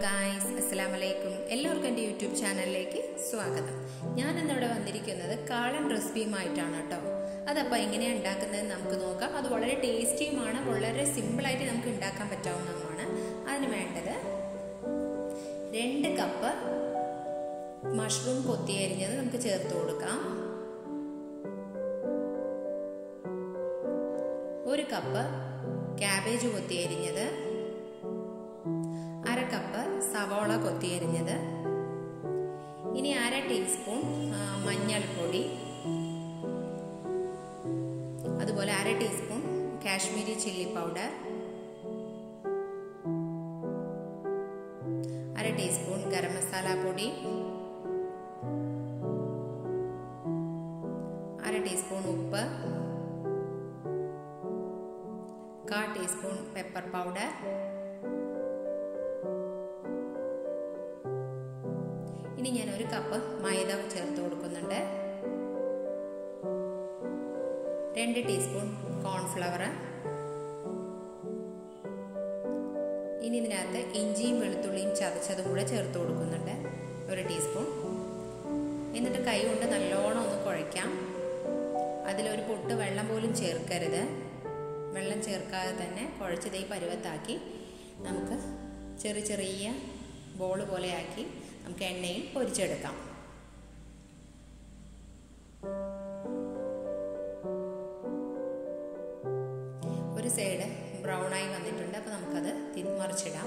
guys അസ്സലാം വലൈക്കും എല്ലാവർക്കും എൻ്റെ യൂട്യൂബ് ചാനലിലേക്ക് സ്വാഗതം ഞാൻ ഇന്നിവിടെ വന്നിരിക്കുന്നത് കാളൻ റെസിപ്പിയുമായിട്ടാണ് കേട്ടോ അതപ്പോൾ എങ്ങനെയാണ് ഉണ്ടാക്കുന്നത് നമുക്ക് നോക്കാം അത് വളരെ ടേസ്റ്റിയുമാണ് വളരെ സിമ്പിളായിട്ട് നമുക്ക് ഉണ്ടാക്കാൻ പറ്റാവുന്നതുമാണ് അതിന് വേണ്ടത് രണ്ട് കപ്പ് മഷ്റൂം കൊത്തിയരിഞ്ഞത് നമുക്ക് ചേർത്ത് കൊടുക്കാം ഒരു കപ്പ് ക്യാബേജ് കൊത്തിയരിഞ്ഞത് അര കപ്പ് സവോള കൊത്തിയരിഞ്ഞത് ഇനി അര ടീസ്പൂൺ മഞ്ഞൾപ്പൊടി അതുപോലെ അര ടീസ്പൂൺ കാശ്മീരി ചില്ലി പൗഡർ അര ടീസ്പൂൺ ഗരം മസാല പൊടി അര ടീസ്പൂൺ ഉപ്പ് കാ ടീസ്പൂൺ പെപ്പർ പൗഡർ ഇനി ഞാൻ ഒരു കപ്പ് മൈദ ചേർത്ത് കൊടുക്കുന്നുണ്ട് രണ്ട് ടീസ്പൂൺ കോൺഫ്ലവർ ഇനി ഇതിനകത്ത് ഇഞ്ചിയും വെളുത്തുള്ളിയും ചതച്ചതും കൂടെ ചേർത്ത് കൊടുക്കുന്നുണ്ട് ഒരു ടീസ്പൂൺ എന്നിട്ട് കൈ കൊണ്ട് നല്ലോണം ഒന്ന് കുഴയ്ക്കാം അതിലൊരു പൊട്ട് വെള്ളം പോലും ചേർക്കരുത് വെള്ളം ചേർക്കാതെ തന്നെ കുഴച്ചത് ഈ പരുവത്താക്കി നമുക്ക് ചെറിയ ചെറിയ ബോൾ പോലെ ആക്കി നമുക്ക് എണ്ണയിൽ പൊരിച്ചെടുക്കാം ഒരു സൈഡ് ബ്രൗൺ ആയി വന്നിട്ടുണ്ട് അപ്പോൾ നമുക്കത് മറിച്ചിടാം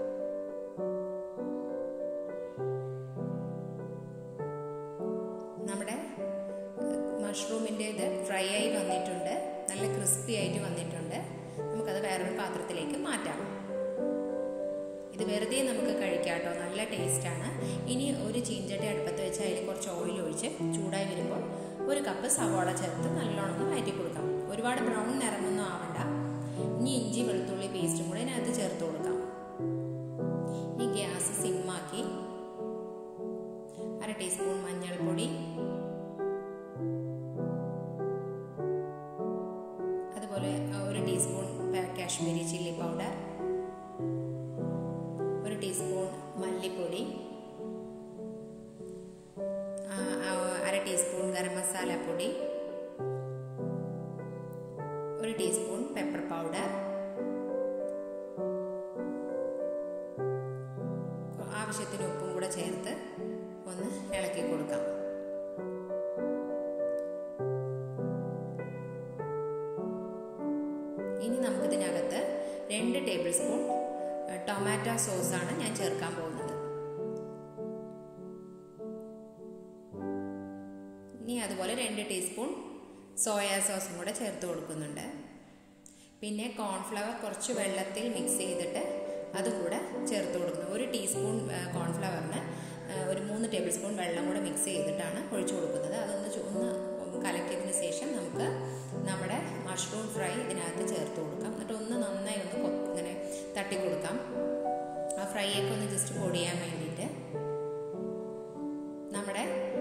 നമ്മുടെ മഷ്റൂമിൻ്റെ ഇത് ഫ്രൈ ആയി വന്നിട്ടുണ്ട് നല്ല ക്രിസ്പി ആയിട്ട് വന്നിട്ടുണ്ട് നമുക്കത് വേറൊരു പാത്രത്തിലേക്ക് മാറ്റാം ഇത് വെറുതെ നമുക്ക് കഴിക്കാം കേട്ടോ നല്ല ടേസ്റ്റാണ് ഇനി ഒരു ചീഞ്ചട്ടി അടുപ്പത്ത് വെച്ച് അതിൽ കുറച്ച് ഓയിൽ ഒഴിച്ച് ചൂടായി വരുമ്പോൾ ഒരു കപ്പ് സവാള ചേർത്ത് നല്ലോണം ഒന്ന് വഴറ്റി കൊടുക്കാം ഒരുപാട് ബ്രൗൺ നിറമൊന്നും ആവണ്ട ഇനി ഇഞ്ചി വെളുത്തുള്ളി പേസ്റ്റും കൂടെ ഇതിനകത്ത് ചേർത്ത് കൊടുക്കാം ഈ ഗ്യാസ് സിമ്മാക്കി അര ടീസ്പൂൺ മഞ്ഞൾപ്പൊടി അതുപോലെ ഒരു ടീസ്പൂൺ കാശ്മീരി ചില്ലി പൗഡർ ഒരു ടീസ്പൂൺ മല്ലിപ്പൊടി അര ടീസ്പൂൺ ഗരം മസാല പൊടി ഒരു ടീസ്പൂൺ പെപ്പർ പൗഡർ ആവശ്യത്തിന് ഉപ്പും കൂടെ ചേർത്ത് ഒന്ന് ഇളക്കി കൊടുക്കാം ഇനി നമുക്കിതിനകത്ത് രണ്ട് ടേബിൾ സ്പൂൺ ടൊമാറ്റോ സോസാണ് ഞാൻ ചേർക്കാൻ പോകുന്നത് ഇനി അതുപോലെ രണ്ട് ടീസ്പൂൺ സോയാ സോസും കൂടെ ചേർത്ത് കൊടുക്കുന്നുണ്ട് പിന്നെ കോൺഫ്ലവർ കുറച്ച് വെള്ളത്തിൽ മിക്സ് ചെയ്തിട്ട് അതുകൂടെ ചേർത്ത് കൊടുക്കുന്നു ഒരു ടീസ്പൂൺ കോൺഫ്ലവറിന് ഒരു മൂന്ന് ടേബിൾ സ്പൂൺ വെള്ളം കൂടെ മിക്സ് ചെയ്തിട്ടാണ് ഒഴിച്ചു കൊടുക്കുന്നത് അതൊന്ന് ഒന്ന് കലക്കിയതിന് ശേഷം നമുക്ക് നമ്മുടെ മഷ്റൂം ഫ്രൈ ഇതിനകത്ത് ചേർത്ത് കൊടുക്കാം എന്നിട്ട് ഒന്ന് നന്നായി ഒന്ന് ഇങ്ങനെ തട്ടി കൊടുക്കാം ആ ഫ്രൈ ഒക്കെ ഒന്ന് ജസ്റ്റ് പൊടിയാൻ വേണ്ടിയിട്ട് നമ്മുടെ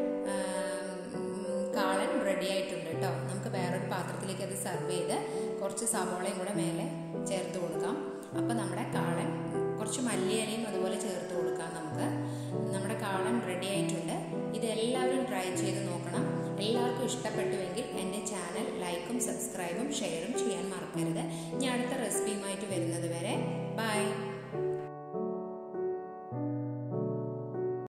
കാളൻ റെഡി ആയിട്ടുണ്ട് കേട്ടോ നമുക്ക് വേറൊരു പാത്രത്തിലേക്ക് അത് സെർവ് ചെയ്ത് കുറച്ച് സവോളയും കൂടെ മേലെ ചേർത്ത് കൊടുക്കാം അപ്പോൾ നമ്മുടെ കാളൻ കുറച്ച് മല്ലിയിലയും അതുപോലെ ചേർത്ത് കൊടുക്കാം നമുക്ക് നമ്മുടെ കാളൻ റെഡി ആയിട്ടുണ്ട് ഇത് എല്ലാവരും ട്രൈ ചെയ്ത് നോക്കണം എല്ലാവർക്കും ഇഷ്ടപ്പെട്ടുവെങ്കിൽ എൻ്റെ ചാനൽ ലൈക്കും സബ്സ്ക്രൈബും ഷെയറും ചെയ്യാൻ മറക്കരുത് ഞാൻ അടുത്ത റെസിപ്പിയുമായിട്ട് വരുന്നത് വരെ ബൈ